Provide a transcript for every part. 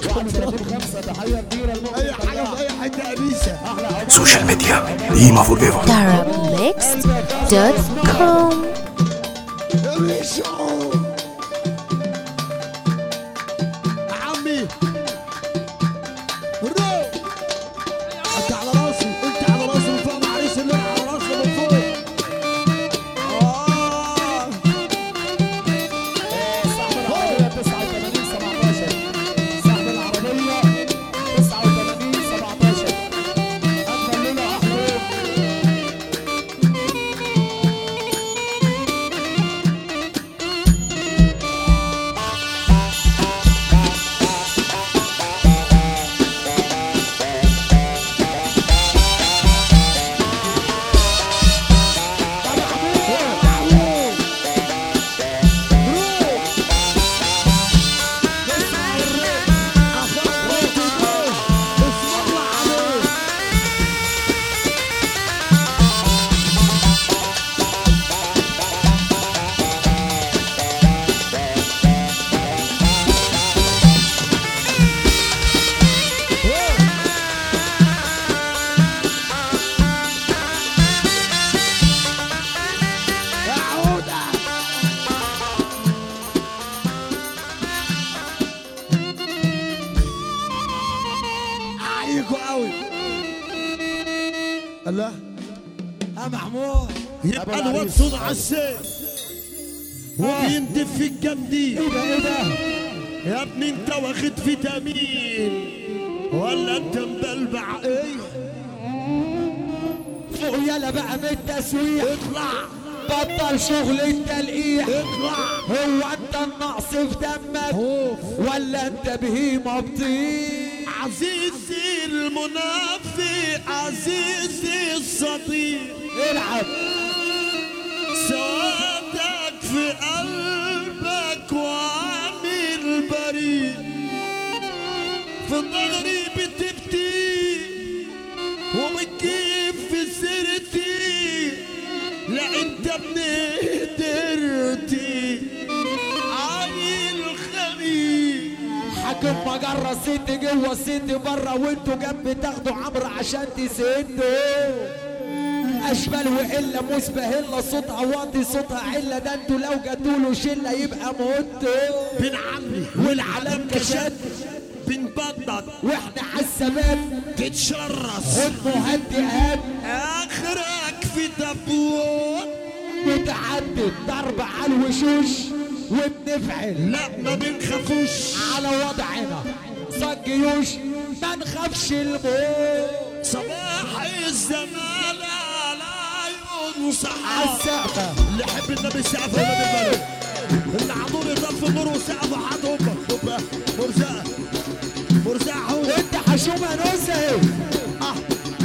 خمسة تحية كبيرة اي حاجه في اي حته انيسه سوشيال ميديا قيمة فور ايفر darabmixed.com يا بيشو عمي رو انت على راسي انت على راسي من فوق معلش اللي أنا على راسي من فوق آه. صاحب العربية 89 17 صاحب العربية 89 17 أجمل ليلة أحلى يوم اعيكوا قوي الله يا محمود يبقى الواد صوت على السيف وبيندف في الجامدين إيه ده إيه ده يا ابني انت واخد فيتامين ولا انت مبلبع ايه فوق يلا بقى من التسويح اطلع بطل شغل التلقيح اطلع هو انت النقص في دمك ولا انت بهيمة بطيء عزيزي المنافق عزيزي الصديق العب سوادك في قلبك وعامل بريء في ظهري بتبكي وبتجيب في سيرتي لا انت ابن قدرتي عيل خبيث حاكم مجرة ست جوه الست بره وانتوا جنب تاخدوا عمرو عشان تسدوا اشبال وإلا مسبهلة صوتها واطي صوتها علة ده انتوا لو جاتوله شلة يبقى موتوا بن عمي والعلم كشد بنبطط واحنا عالثبات تتشرس خد مهدئات اخرك في دبوت متعدد ضرب على الوشوش وبنفعل لا ما بنخافوش على وضعنا صد جيوش ما نخافش الموت صباح الزمالة لا ينصح عالسقفة اللي يحب النبي سقف ولا بالبلد اللي عضوني يضرب في النور وسقف حد امك هوبا مرزقه مرزقه حوت انت حشومة نزهة اه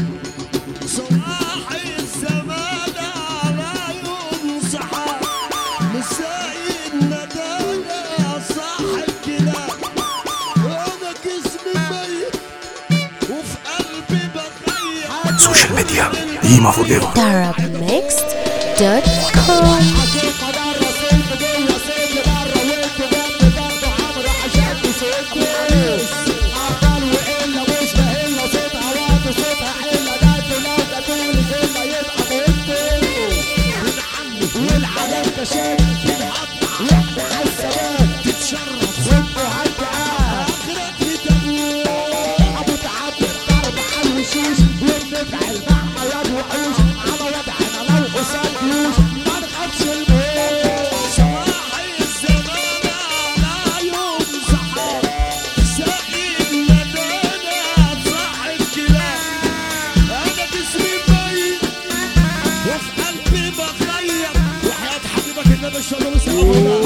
صباح الزمالة لا ينصح مساء الندالة صاح الكلاب انا جسمي ميت وفي قلبي بخيل سوشيال ميديا قيمة فور ايفر darabmixed.com حقيقة بره سلك جوه سلك بره وانتوا جنب برضه عمرو عشان تسدوا أبطال وإلا مش إلا صوتها واطي صوتها حلة ده انتوا لو جاتولي كلمة يبقى موتوا والعالم كشاف واحنا عالثبات تتشرف وانتوا هالدعاء اخرك في دبوت ابو تعبد ضرب على الوشوش ونفعل مع مواد وحوش على وضعنا لو قصاد جيوش ما نخافش الموت صباح الزمالة لا ينصح ساقي اللبانة صاح الكلاب انا جسمي ميت وفي قلبي بخير وحياة حبيبك النبي صلى الله عليه وسلم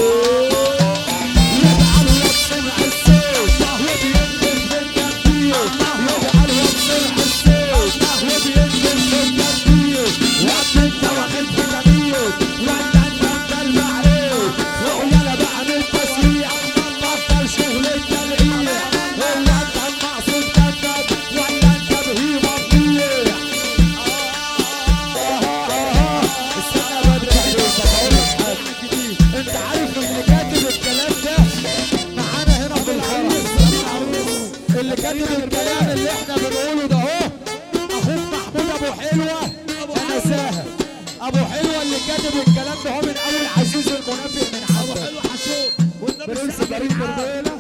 يجعل يبصر السيف وبينزل في التنفيذ يجعل يبصر السيف وبينزل في التنفيذ وقت انت واخد فيتامين وانت انت انت المعرف ويلا بقى من التسويح نبطل شغل التلقيح هو انت النقص مجدد ولا انت بهيمة بطيح السنة بدري عليك بقول لك حاجة انت عارف اللي كاتب الكلام اللي احنا بنقوله ده اهو اخوك محمود ابو حلوه انا ساهم ابو حلوه اللي كاتب الكلام ده هو من اول عزيز المنافق من ابو عبد حلو حشوم والنبي برنس سقف فريد العاب. برديله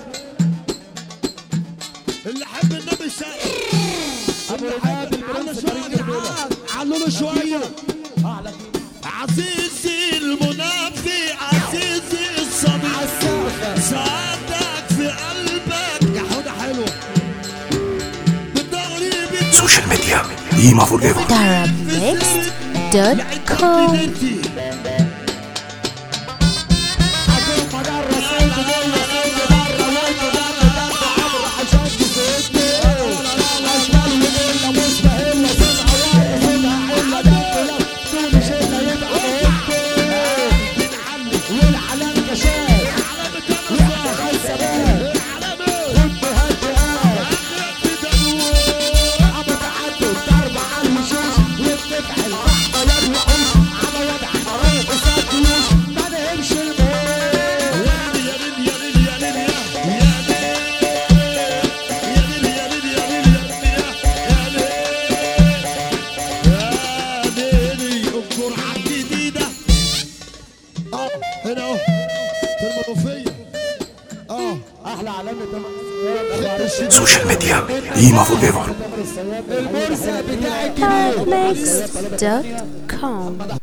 اللي حب النبي سقف ابو اللي رجاب حب على البرنس شويه فريد برديله علوا له شويه اعلى كده عزيزي المنافق عزيزي الصديق عالسقف سعادتك في قلبك يا حوده حلوه بالدوري بت- Social media. Ima forever. Darabmixed.com عشان مدار رسول جوه سيد بره وانت ضرب ضرب عبر عشان تسيبني اشكال وإلا مستهلة صنع واحد صنع علة دق لك دون شيء لا يبقى مهمتي والعلام كشاف وقع خلصبات خد هدئات عم تعدوا الضرب على الوشوش وبتفعل بلد وحوش على وضع حرام وساد جيوش ما نهمش الموت هنا اهو في المنوفيه اه احلى علامه Social media. Ima forever. المرسى بتاع الجنيه Darabmixed.com